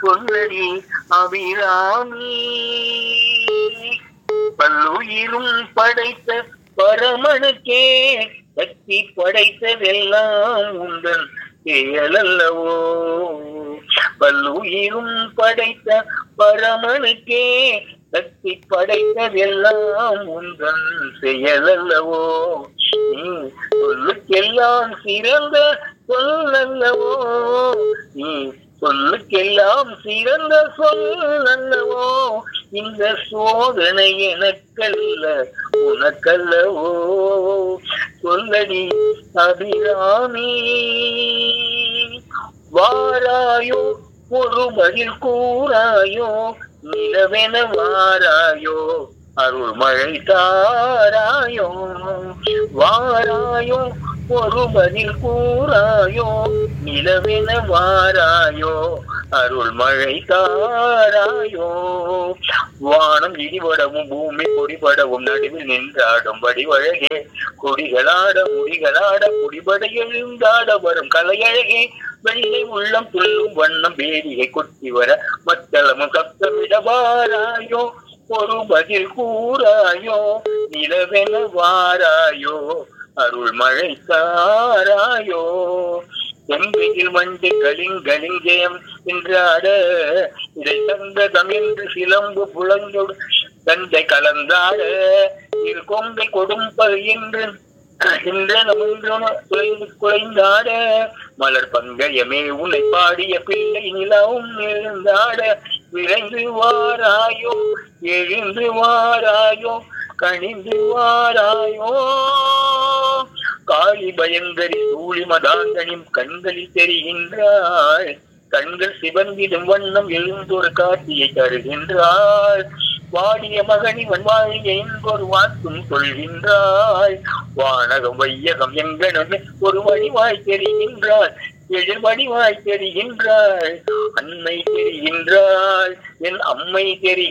சொல்லடி அபிராமி பல்லுயிரும் படைத்த பரமனுக்கே சக்தி படைத்ததெல்லாம் உந்தன் செயலல்லவோ பல்லுயிரும் படைத்த பரமனுக்கே சக்தி படைத்ததெல்லாம் உந்தன் செயலல்லவோ நீ சொல்லுக்கெல்லாம் சிறந்த சொல்லல்லவோ நீ சொல்லுக்கெல்லாம் சிறந்த சொல்லல்லவோ இந்த சோதனை எனக்கல்ல உனக்கல்லவோ சொல்லடி அபிராமி வாராயோ ஒரு பதில் கூறாயோ நிலவென வாராயோ அருள் மழை தாராயோ வாராயோ ஒரு பதில் கூறாயோ நிலவென வாராயோ அருள் மழை தாராயோ வானம் இடிபடவும் பூமி பொடிபடவும் நடுவில் நின்றாடும் வடிவழகே கொடிகளாட முடிகளாட குடிபட எழுந்தாட வரும் கலையழகே வெள்ளை உள்ளம் துள்ளும் வண்ணம் பேரியை கொட்டி வர மத்தளமும் சப்தமிட வாராயோ ஒரு பதில் கூறாயோ நிலவென வாராயோ அருள் மழை தாராயோ செம்பியில் மண்டு கலிங்கலிங்கயம் என்றாட இதை தந்ததம் என்று சிலம்பு புலங்கொடு தந்தை கலந்தாட இரு கொங்கை கொடும்பல் என்று குறைந்தாட மலர் பங்கயமே உன்னை பாடிய பிள்ளை நிலவும் எழுந்தாட விரைந்து வாராயோ எழுந்து வாராயோ கணிந்து வாராயோ காளி பயங்கரி சூழி மதாங்கனின் கண்களில் தெரிகின்றாள் கண்கள் சிவந்திடும் வண்ணம் எழுந்தொரு காட்சியை தருகின்றாள் வாடிய மகனிவன் வாழிய என்பொரு வாக்கும் கொள்கின்றாள் வானகம் வையகம் எங்கனுமே ஒரு வடிவாய் தெரிகின்றாள் எதிர் வடிவாய் தெரிகின்றாள் அன்னை தெரிகின்றாள் என் அம்மை தெரிகின்றாள்